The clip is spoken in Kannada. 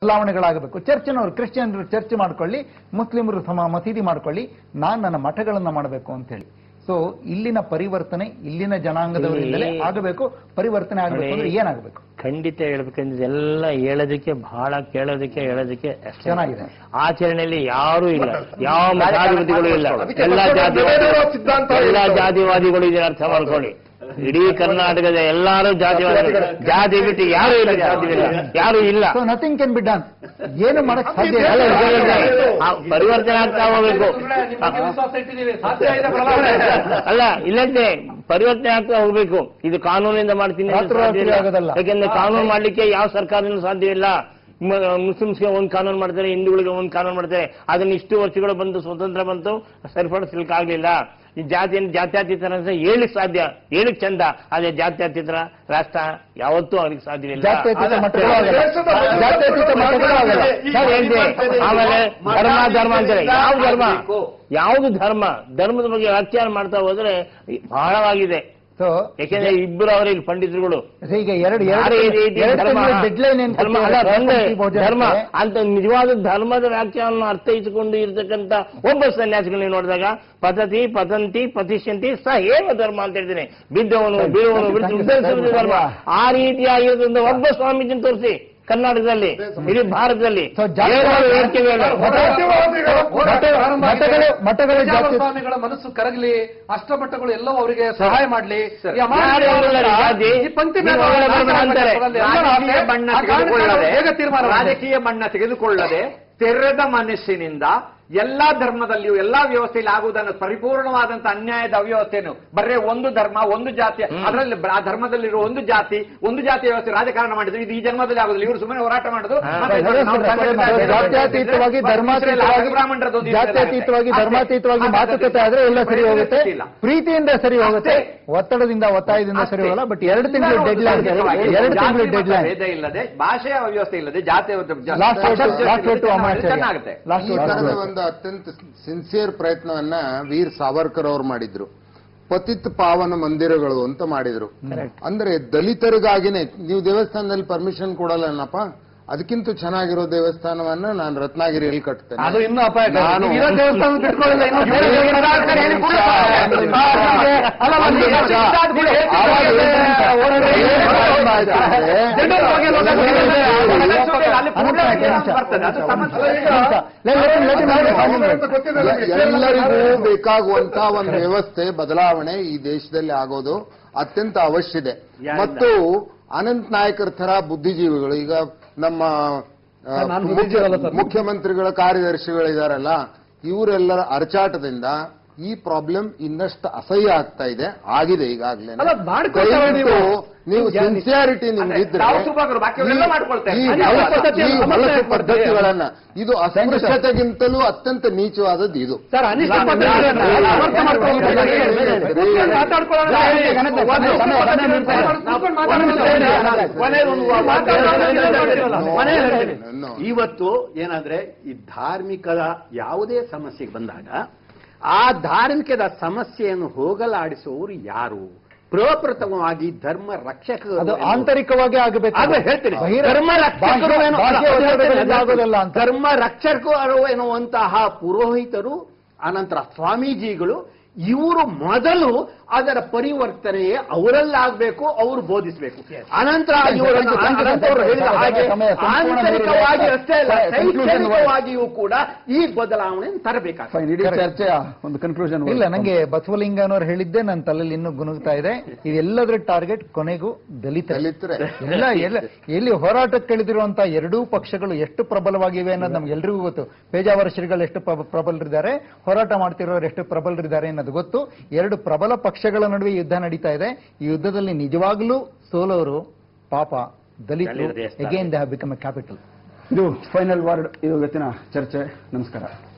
ಬದಲಾವಣೆಗಳಾಗಬೇಕು ಚರ್ಚ್ನವರು ಕ್ರಿಶ್ಚಿಯನ್ರು ಚರ್ಚ್ ಮಾಡ್ಕೊಳ್ಳಿ ಮುಸ್ಲಿಮರು ಸಮ ಮಸೀದಿ ಮಾಡ್ಕೊಳ್ಳಿ ನಾನು ನನ್ನ ಮಠಗಳನ್ನ ಮಾಡಬೇಕು ಅಂತ ಹೇಳಿ ಸೊ ಇಲ್ಲಿನ ಪರಿವರ್ತನೆ ಇಲ್ಲಿನ ಜನಾಂಗದವರಿಂದಲೇ ಇಲ್ಲಿ- ಆಗಬೇಕು ಪರಿವರ್ತನೆ ಆಗಬೇಕು ಅಂದ್ರೆ ನೋಡಿ. ಏನಾಗಬೇಕು ಖಂಡಿತ ಹೇಳ್ಬೇಕಂದ್ರೆ ಎಲ್ಲ ಹೇಳೋದಕ್ಕೆ ಬಹಳ ಕೇಳೋದಕ್ಕೆ ಹೇಳೋದಕ್ಕೆ ಅಷ್ಟೇ. ಚೆನ್ನಾಗಿದೆ. ಆಚರಣೆಯಲ್ಲಿ ಯಾರೂ ಇಲ್ಲ ಯಾವ ಮತಾಧಿಪತಿಗಳು ಇಲ್ಲ ಎಲ್ಲ ಜಾತಿ ಸಿದ್ಧಾಂತ ಎಲ್ಲ ಹೇಳ್ತಾರೆ. ಜಾತಿವಾದಿಗಳು ಇದೆ ಅರ್ಥ ಮಾಡ್ಕೊಳ್ಳಿ ಇಡೀ ಕರ್ನಾಟಕದ ಎಲ್ಲಾರು ಜಾತಿವಾದಿಗಳು ಜಾತಿ ಬಿಟ್ಟು ಯಾರು ಇಲ್ಲ ಸಾಧ್ಯವಿಲ್ಲ ಯಾರು ಇಲ್ಲ so nothing can be done ಏನು ಮಾಡಕ್ ಸಾಧ್ಯ ಇಲ್ಲ. ಅಲ್ಲ, ಇದರಿಂದ ಆ ಪರಿವರ್ತನೆ ಆಗ್ತಾ ಹೋಗ್ಬೇಕು ಅಲ್ಲ ಇಲ್ಲಂತೆ ಪರಿವರ್ತನೆ ಆಗ್ತಾ ಹೋಗ್ಬೇಕು ಇದು ಕಾನೂನಿಂದ ಮಾಡ್ತೀನಿ ಅಂತ ರಾತ್ರೋರಾತ್ರಿ ಸಾಧ್ಯ ಇಲ್ಲ. ಆಗೋದಲ್ಲ. ಯಾಕೆಂದ್ರೆ ಕಾನೂನು ಮಾಡ್ಲಿಕ್ಕೆ ಯಾವ ಸರ್ಕಾರದಿಂದ ಸಾಧ್ಯ ಇಲ್ಲ ಮ- ಮುಸ್ಲಿಮ್ಸ್ಗೆ ಒಂದ್ ಕಾನೂನು ಮಾಡ್ತಾರೆ ಹಿಂದೂಗಳಿಗೆ ಒಂದ್ ಕಾನೂನು ಮಾಡ್ತಾರೆ ಅದನ್ನ ಇಷ್ಟು ವರ್ಷಗಳು ಬಂತು ಸ್ವತಂತ್ರ ಬಂತು ಸರಿಪಡಿಸ್ಲಿಕ್ಕೆ ಆಗ್ಲಿಲ್ಲ ಈ ಜಾತಿಯನ್ನು ಜಾತ್ಯತೀತ ಅಂತ ಹೇಳಿಕ್ ಸಾಧ್ಯ ಹೇಳಿಕ್ ಚಂದ ಆದ್ರೆ ಜಾತ್ಯತೀತ ರಾಷ್ಟ್ರ ಯಾವತ್ತೂ ಆಗ್ಲಿಕ್ಕೆ ಸಾಧ್ಯವಿಲ್ಲ ಜಾತ್ಯತೀತ ಮಟ್ಟಗಳು ಆಗಲ್ಲ. ಜಾತ್ಯತೀತ ಮಟ್ಟಗಳು ಆಗಲ್ಲ. ಸರ್ ಹೇಳ್ದೆ. ಆಮೇಲೆ ಧರ್ಮ ಧರ್ಮ ಅಂತಾರೆ ಯಾವ ಧರ್ಮ ಯಾವುದು ಧರ್ಮ ಧರ್ಮದ ಬಗ್ಗೆ ವ್ಯಾಖ್ಯಾನ ಮಾಡ್ತಾ ಹೋದ್ರೆ ಬಹಳವಾಗಿದೆ ಸೊ ಯಾಕೆಂದ್ರೆ ಇಬ್ಬರು ಅವರೇ ಇಲ್ಲಿ ಪಂಡಿತರುಗಳು ಈಗ ಎರಡು ಯಾರೇ ಇದೆ ಇದು ಧರ್ಮ ಡೆಡ್ ಲೈನ್ ಏನ್ ಧರ್ಮ ಅಲ್ಲ, ಬಂದೆ, ಧರ್ಮ ಅಂತ ನಿಜವಾದ ಧರ್ಮದ ವ್ಯಾಖ್ಯಾನ ಅರ್ಥೈಸಿಕೊಂಡು ಇರತಕ್ಕಂತ ಒಬ್ಬ ಸನ್ಯಾಸಿಗಳನ್ನ ನೋಡಿದಾಗ ಪತತಿ ಪತಂತಿ ಪತಿಷ್ಯಂತಿ ಸ ಏವ ಧರ್ಮ ಅಂತ ಹೇಳ್ತೀನಿ ಬಿದ್ದವನು ಬೀಳುವನು ಬಿಡಿಸಿ ಉದ್ಧರಿಸುವುದು ಧರ್ಮ ಆ ರೀತಿಯಾಗಿರೋದ್ರಿಂದ ಒಬ್ಬ ಸ್ವಾಮೀಜಿನ ತೋರಿಸಿ ಕರ್ನಾಟಕದಲ್ಲಿ ಇಡೀ ಭಾರತದಲ್ಲಿ So, ಜಾತಿ- ಏಳು ವೇದಿಕೆಗಳು. ಮಠಗಳು ಮಠಗಳು ಜಾತಿ ಸ್ವಾಮಿಗಳ ಮನಸ್ಸು ಕರಗಲಿ ಅಷ್ಟಮಟ್ಟಗಳು ಎಲ್ಲವೂ ಅವರಿಗೆ ಸಹಾಯ ಮಾಡ್ಲಿ ಈ ಅಮಾವಾಸ್ಯೆ ಯಾರು ಹೇಳಿಲ್ಲ ನಂತರ ಜಾತಿ? ಈ ಪಂಕ್ತಿ ನೀವು ಅವರ ಬಗ್ಗೆ ಅಂತಾರೆ. ರಾಜಕೀಯ ಬಣ್ಣ ತೆಗೆದುಕೊಳ್ಳದೆ ಹೇಗೆ ತೀರ್ಮಾನ ಮಾಡಿ? ರಾಜಕೀಯ ಬಣ್ಣ ತೆಗೆದುಕೊಳ್ಳದೆ ತೆರೆದ ಮನಸ್ಸಿನಿಂದ ಎಲ್ಲಾ ಧರ್ಮದಲ್ಲಿಯೂ ಎಲ್ಲಾ ವ್ಯವಸ್ಥೆಯಲ್ಲಿ ಆಗುವುದನ್ನು ಪರಿಪೂರ್ಣವಾದಂತ ಅನ್ಯಾಯದ ಅವ್ಯವಸ್ಥೆಯನ್ನು ಬರೇ ಒಂದು ಧರ್ಮ ಒಂದು ಜಾತಿ ಅದರಲ್ಲಿ ಆ ಧರ್ಮದಲ್ಲಿರುವ ಒಂದು ಜಾತಿ ಒಂದು ಜಾತಿ ವ್ಯವಸ್ಥೆ ರಾಜಕಾರಣ ಮಾಡಿದ್ರು ಇದು ಈ ಜನ್ಮದಲ್ಲಿ ಆಗುದಿಲ್ಲ ಇವರು ಸುಮ್ಮನೆ ಹೋರಾಟ ಮಾಡುದು ಹಾ, ಮತ್ತೆ ಸರಿ, ನಾವು ಸರಿ, ಸಂಘಟಿತ ಸರಿ, ಆಗಿದ್ದೇವೆ. ಜಾತ್ಯತೀತವಾಗಿ ಧರ್ಮಾತೀತವಾಗಿ ಬ್ರಾಹ್ಮಣರದ್ದು ಒಂದು ಇರ್ತದೆ ಜಾತ್ಯತೀತವಾಗಿ ಅಷ್ಟೇ. ಧರ್ಮಾತೀತವಾಗಿ ಅಷ್ಟೇ. ಮಾತುಕತೆ ಆದ್ರೆ ಎಲ್ಲ ಸರಿ ಹೋಗುತ್ತೆ ಇಲ್ಲ. ಪ್ರೀತಿಯಿಂದ ಸರಿ ಹೋಗುತ್ತೆ ಅಷ್ಟೇ. ಒತ್ತಡದಿಂದ ಒತ್ತಾಯದಿಂದ ಸರಿ ಹೋಗಲ್ಲ ಬಟ್ ಎರಡು ತಿಂಗಳು ಎಲ್ಲರೂ ಡೆಡ್ ಲೈನ್ ಜಾತಿ ಎರಡು ತಿಂಗಳು ಮತ್ತು ಡೆಡ್ ಲೈನ್ ಭೇದ ಇಲ್ಲದೆ ಭಾಷೆಯ ವ್ಯವಸ್ಥೆ ಇಲ್ಲದೆ ಜಾತಿ ಲಾಸ್ಟ್ ಲಾಸ್ಟ್ ಟು ಅಮಾವಾಸ್ಯೆ ಚೆನ್ನಾಗುತ್ತೆ ಲಾಸ್ಟ್ ಈ ತರದ ಒಂದು ಅತ್ಯಂತ ಸಿನ್ಸಿಯರ್ ಪ್ರಯತ್ನವನ್ನ ವೀರ್ ಸಾವರ್ಕರ್ ಅವರು ಮಾಡಿದ್ರು ಪತಿತ್ ಪಾವನ ಮಂದಿರಗಳು ಅಂತ ಮಾಡಿದ್ರು ಅಂದ್ರೆ ದಲಿತರಿಗಾಗಿನೇ ನೀವು ದೇವಸ್ಥಾನದಲ್ಲಿ ಪರ್ಮಿಷನ್ ಕೊಡಲ್ಲನಪ್ಪ ಅದಕ್ಕಿಂತ ಚೆನ್ನಾಗಿರೋ ದೇವಸ್ಥಾನವನ್ನ ನಾನು ರತ್ನಗಿರಿಯಲ್ಲಿ ಕಟ್ತೇನೆ ಅದು ಇನ್ನೂ ಅಪಾಯ ನಾನು- ಇರೋ ದೇವಸ್ಥಾನ ಬಿಟ್ಕೊಳ್ಳಿಲ್ಲ ಇನ್ನು ಬೇರೆ ಇವ್ರು ದೇವಸ್ಥಾನ ಹೇಳಿ ಕೂಡ ಒಂದು ನಿಮಿಷ. ಅಲ್ಲ, ಒಂದು ಒಂದು ನಿಮಿಷ. ನಿಮಿಷ. ಆವಾಗ ಏನು ಓಡೋಡಿ. ಏನು ಪ್ರಾರಂಭ ಆಯ್ತು ಅಂದ್ರೆ ಜನರ ಬಗ್ಗೆ ಎಲ್ಲ ಅಲ್ಲಿ ಕೂಡಲೇ ಅನುಪ, ಅದು ಬರ್ತದೆ. ಅದು ಸಮಸ್ಯೆ ಇಲ್ಲ. ಎಲ್ಲರಿಗೂ ಬೇಕಾಗುವಂತ ಒಂದು ವ್ಯವಸ್ಥೆ ಬದಲಾವಣೆ ಈ ದೇಶದಲ್ಲಿ ಆಗೋದು ಅತ್ಯಂತ ಅವಶ್ಯ ಇದೆ ಮತ್ತು ಅನಂತ್ ನಾಯಕರ ತರ ಬುದ್ಧಿಜೀವಿಗಳು ಈಗ ನಮ್ಮ ಆ, ಸರ್, ನಾನು ಮುಖ್ಯ- ಬುದ್ಧಿಜೀವಲ್ಲ ಸರ್. ಮುಖ್ಯಮಂತ್ರಿಗಳ ಕಾರ್ಯದರ್ಶಿಗಳಿದಾರಲ್ಲ ಇವರೆಲ್ಲರ ಅರ್ಚಾಟದಿಂದ ಈ ಪ್ರಾಬ್ಲಮ್ ಇನ್ನಷ್ಟು ಅಸಹ್ಯ ಆಗ್ತಾ ಇದೆ ಆಗಿದೆ ಈಗಾಗಲೇ ಅಲ್ಲ, ಮಾಡ್ಕೊಳ್ತಾರೆ ದಯವಿಟ್ಟು ನೀವು. ನೀವು ಯಾರು- ಸಿನ್ಸಿಯಾರಿಟಿ ನಿಮ್ಗಿದ್ರೆ ನಾವು ಸುಭಾಗರು, ಬಾಕಿಯವರೆಲ್ಲ ಮಾಡ್ಕೊಳ್ತಾರೆ. ಈ ಅದೇ ಹೊಲಸು- ಪದ್ಧತಿಯ ಈ ಸಮಸ್ಯೆ ಹೊಲಸು ಬರ್ತದೆ. ಪದ್ಧತಿಗಳನ್ನ ಇದು ಅಸ್ಪೃಶ್ಯತೆಗಿಂತಲೂ ಅತ್ಯಂತ ನೀಚವಾದದ್ದು ಇದು ಸರ್ ಅನಿಷ್ಟ ಪದ್ಧತಿಗಳನ್ನ ಅರ್ಥ ಮಾಡ್ಕೊಳ್ಳೋದು ಬೇಡ. ಕೂತ್ಕೊಂಡು ಮಾತಾಡ್ಕೊಳ್ಳೋಣ. ಕೂತ್ಕೊಂಡು ಮಾತಾಡ್ಕೊಳ್ಳೋಣ. ಕೊನೆಗೊಂದು ಮನೆ ಹೇಳ್ತೀನಿ. No. ಇವತ್ತು ಏನಂದ್ರೆ ಈ ಧಾರ್ಮಿಕದ ಯಾವುದೇ ಸಮಸ್ಯೆಗೆ ಬಂದಾಗ ಆ ಧಾರ್ಮಿಕದ ಸಮಸ್ಯೆಯನ್ನು ಹೋಗಲಾಡಿಸುವವರು ಯಾರು ಪ್ರಪ್ರಥಮವಾಗಿ ಧರ್ಮ ರಕ್ಷಕರು ಅದು ಎನ್ನುವರು. ಆಂತರಿಕವಾಗಿ ಆಗಬೇಕು ಅದು ಹೇಳ್ತೀನಿ ಬಹಿರ- ಧರ್ಮ ರಕ್ಷಕರು ಬಾಹ್ಯ- ಏನೋ- ಬಾಹ್ಯ ಅದು ಒತ್ತಡಗಳಿಂದ ಹೇಳ್ತೀನಿ. ಆಗೋದಿಲ್ಲ ಅಂತ ಧರ್ಮ ರಕ್ಷಕರು ಎನ್ನುವಂತಹ ಪುರೋಹಿತರು ಅನಂತರ ಸ್ವಾಮೀಜಿಗಳು ಇವರು ಮೊದಲು ಅದರ ಪರಿವರ್ತನೆಯೇ ಅವರಲ್ಲಾಗಬೇಕು ಅವರು ಬೋಧಿಸಬೇಕು ಅನಂತರ ಇವರನ್ನು ಅನಂತವರು ಹೇಳಿದ ಹಾಗೆ ಆಂತರಿಕವಾಗಿ ಅಷ್ಟೇ ಅಲ್ಲ ಶೈಕ್ಷಣಿಕವಾಗಿಯೂ ಕೂಡ ಈ ಬದಲಾವಣೆಯನ್ನು ತರಬೇಕಾಗ್ತದೆ ಇಡೀ ಚರ್ಚೆಯ ಒಂದು ಕನ್ಕ್ಲೂಷನ್ ಇಲ್ಲ ನಂಗೆ ಬಸವಲಿಂಗನವ್ರು ಹೇಳಿದ್ದೆ ನನ್ನ ತಲೆಯಲ್ಲಿ ಇನ್ನೂ ಗುನುಗ್ತಾ ಇದೆ ಇದೆಲ್ಲದರ ಟಾರ್ಗೆಟ್ ಕೊನೆಗೂ ದಲಿತ ದಲಿತರೇ. ಎಲ್ಲ ಎಲ್ಲ ಎಲ್ಲಿ ಹೋರಾಟಕ್ಕೆ ಇಳಿದಿರುವಂತ ಎರಡೂ ಪಕ್ಷಗಳು ಎಷ್ಟು ಪ್ರಬಲವಾಗಿವೆ ಅನ್ನೋದು ನಮ್ಗೆ ಎಲ್ರಿಗೂ ಗೊತ್ತು ಪೇಜಾವರ ಶ್ರೀಗಳು ಎಷ್ಟು ಪ್ರಬ- ಪ್ರಬಲರಿದ್ದಾರೆ ಹೋರಾಟ ಮಾಡ್ತಿರೋರು ಎಷ್ಟು ಪ್ರಬಲರಿದ್ದಾರೆ ಅನ್ನೋದು ಗೊತ್ತು ಎರಡು ಪ್ರಬಲ ಪಕ್ಷಗಳ ನಡುವೆ ಯುದ್ಧ ನಡೀತಾ ಇದೆ ಈ ಯುದ್ಧದಲ್ಲಿ ನಿಜವಾಗ್ಲೂ ಸೋಲೋರು ಪಾಪ ದಲಿತರು ದಲಿತರು, yes, again they have become a capital ಇದು ಫೈನಲ್ ವರ್ಡ್ ಇದು ಇವತ್ತಿನ ಚರ್ಚೆ ನಮಸ್ಕಾರ